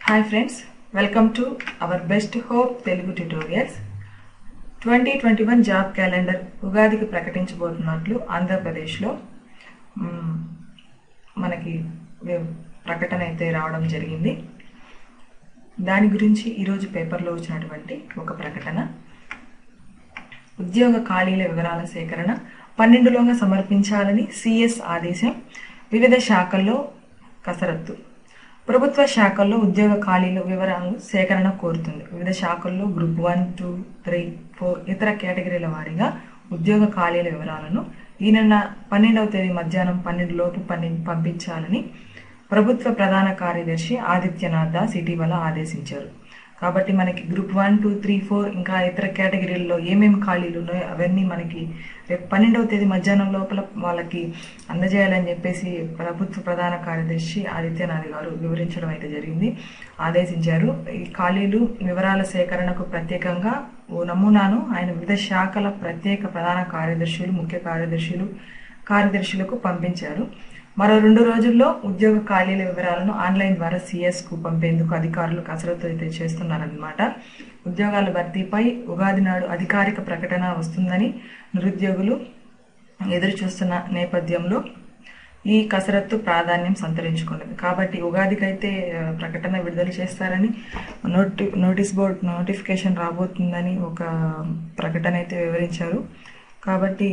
hi friends welcome to our best hope Telugu tutorials twenty twenty one job calendar ఉగాదికి ప్రకటించబోతున్నట్లు ఆంధ్రప్రదేశ్లో మ్, మనకి వి- ప్రకటన అయితే రావడం జరిగింది దాని గురించి ఈరోజు పేపర్లో వచ్చినటువంటి ఒక ప్రకటన ఉద్యోగ ఖాళీల వివరాల సేకరణ పన్నెండులోగా సమర్పించాలని సిఎస్ ఆదేశం వివిధ శాఖల్లో కసరత్తు ప్రభుత్వ శాఖల్లో ఉద్యోగ ఖాళీల వివరాలు సేకరణ కోరుతుంది వివిధ శాఖల్లో group one two three four ఇతర కేటగిరీల వారీగా ఉద్యోగ ఖాళీల వివరాలను ఈ నెల పన్నెండవ తేదీ మధ్యాహ్నం పన్నెండు లోపు పని పంపించాలని ప్రభుత్వ ప్రధాన కార్యదర్శి ఆదిత్యనాథ్ దాస్ ఇటీవల ఆదేశించారు కాబట్టి మనకి group one two three four ఇంకా ఇతర కేటగిరీల్లో ఏమేమి ఖాళీలు ఉన్నాయో అవన్నీ మనకి రేపు పన్నెండవ తేదీ మధ్యాహ్నం లోపల వాళ్ళకి అందజేయాలని చెప్పేసి ప్రభుత్వ ప్రధాన కార్యదర్శి ఆదిత్యనాథ్ గారు వివరించడం అయితే జరిగింది ఆదేశించారు ఈ ఖాళీలు వివరాల సేకరణకు ప్రత్యేకంగా ఓ నమూనాను ఆయన వివిధ శాఖల ప్రత్యేక ప్రధాన కార్యదర్శులు ముఖ్య కార్యదర్శులు కార్యదర్శులకు పంపించారు మరో రెండు రోజుల్లో ఉద్యోగ ఖాళీల వివరాలను ఆన్లైన్ ద్వారా సిఎస్ కు పంపేందుకు అధికారులు కసరత్తు అయితే చేస్తున్నారన్నమాట ఉద్యోగాల భర్తీపై ఉగాది నాడు అధికారిక ప్రకటన వస్తుందని నిరుద్యోగులు ఎదురు చూస్తున్న నేపథ్యంలో ఈ కసరత్తు ప్రాధాన్యం సంతరించుకున్నది కాబట్టి ఉగాదికైతే ఆ, ప్రకటన విడుదల చేస్తారని నోటి నోటీస్ బోర్డ్ నోటిఫికేషన్ రాబోతుందని ఒక ప్రకటన అయితే వివరించారు కాబట్టి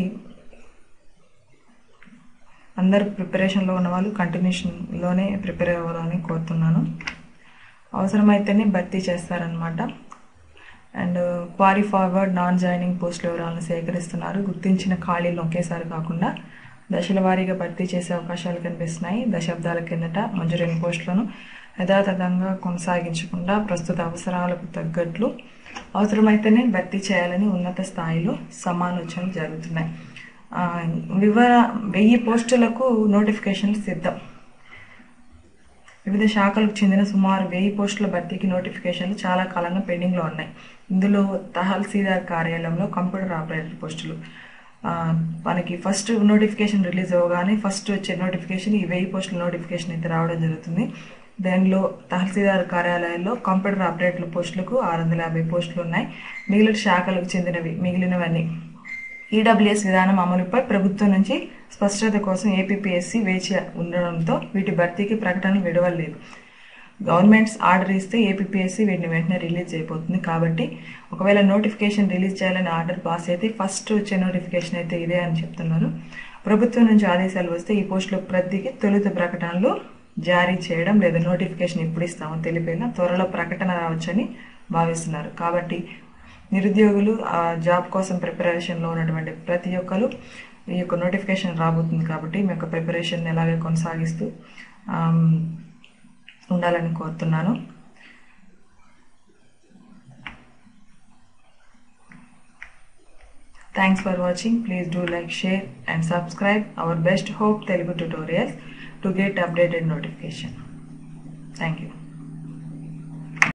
అందరు ప్రిపరేషన్లో ఉన్న వాళ్ళు కంటిన్యూషన్లోనే ప్రిపేర్ అవ్వాలని కోరుతున్నాను అవసరమైతేనే భర్తీ చేస్తారనమాట and carry forward non joining పోస్టుల వివరాలను సేకరిస్తున్నారు గుర్తించిన ఖాళీలు ఒకేసారి కాకుండా దశల వారీగా భర్తీ చేసే అవకాశాలు కనిపిస్తున్నాయి దశాబ్దాల కిందట మంజూరైన పోస్టులను యథాతథంగా కొనసాగించకుండా ప్రస్తుత అవసరాలకు తగ్గట్లు అవసరమైతేనే భర్తీ చేయాలని ఉన్నత స్థాయిలో సమాలోచనలు జరుగుతున్నాయి ఆ, వివర వెయ్యి పోస్టులకు నోటిఫికేషన్లు సిద్ధం వివిధ శాఖలకు చెందిన సుమారు వెయ్యి పోస్టుల భర్తీకి నోటిఫికేషన్లు చాలా కాలంగా పెండింగ్లో ఉన్నాయి ఇందులో తహసీల్దార్ కార్యాలయంలో కంప్యూటర్ ఆపరేటర్ పోస్టులు ఆ, మనకి ఫస్ట్ నోటిఫికేషన్ రిలీజ్ అవ్వగానే ఫస్ట్ వచ్చే నోటిఫికేషన్ ఈ వెయ్యి పోస్టుల నోటిఫికేషన్ అయితే రావడం జరుగుతుంది దానిలో తహసీల్దార్ కార్యాలయాల్లో కంప్యూటర్ ఆపరేటర్ల పోస్టులకు ఆరు వందల యాభై పోస్టులు ఉన్నాయి మిగిలిన శాఖలకు చెందినవి మిగిలినవన్నీ ఈడబ్ల్యూఎస్ విధానం అమలుపై ప్రభుత్వం నుంచి స్పష్టత కోసం ఏపీపీఎస్సీ వేచి ఉండడంతో వీటి భర్తీకి ప్రకటన విడవలేదు గవర్నమెంట్స్ ఆర్డర్ ఇస్తే ఏపీపీఎస్సీ వీటిని వెంటనే రిలీజ్ అయిపోతుంది కాబట్టి ఒకవేళ నోటిఫికేషన్ రిలీజ్ చేయాలని ఆర్డర్ పాస్ అయితే ఫస్ట్ వచ్చే నోటిఫికేషన్ అయితే ఇదే అని చెప్తున్నారు ప్రభుత్వం నుంచి ఆదేశాలు వస్తే ఈ పోస్టుల భర్తీకి తొలుత ప్రకటనలు జారీ చేయడం లేదా నోటిఫికేషన్ ఎప్పుడు ఇస్తామో తెలిపేలా త్వరలో ప్రకటన రావచ్చని భావిస్తున్నారు కాబట్టి నిరుద్యోగులు ఆ జాబ్ కోసం ప్రిపరేషన్లో ఉన్నటువంటి ప్రతి ఒక్కరు ఈ యొక్క నోటిఫికేషన్ రాబోతుంది కాబట్టి మీ యొక్క ప్రిపరేషన్ ఎలాగే కొనసాగిస్తూ ఆమ్, ఉండాలని కోరుతున్నాను thanks for watching please do like share and subscribe our best hope Telugu tutorials to get updated notification thank you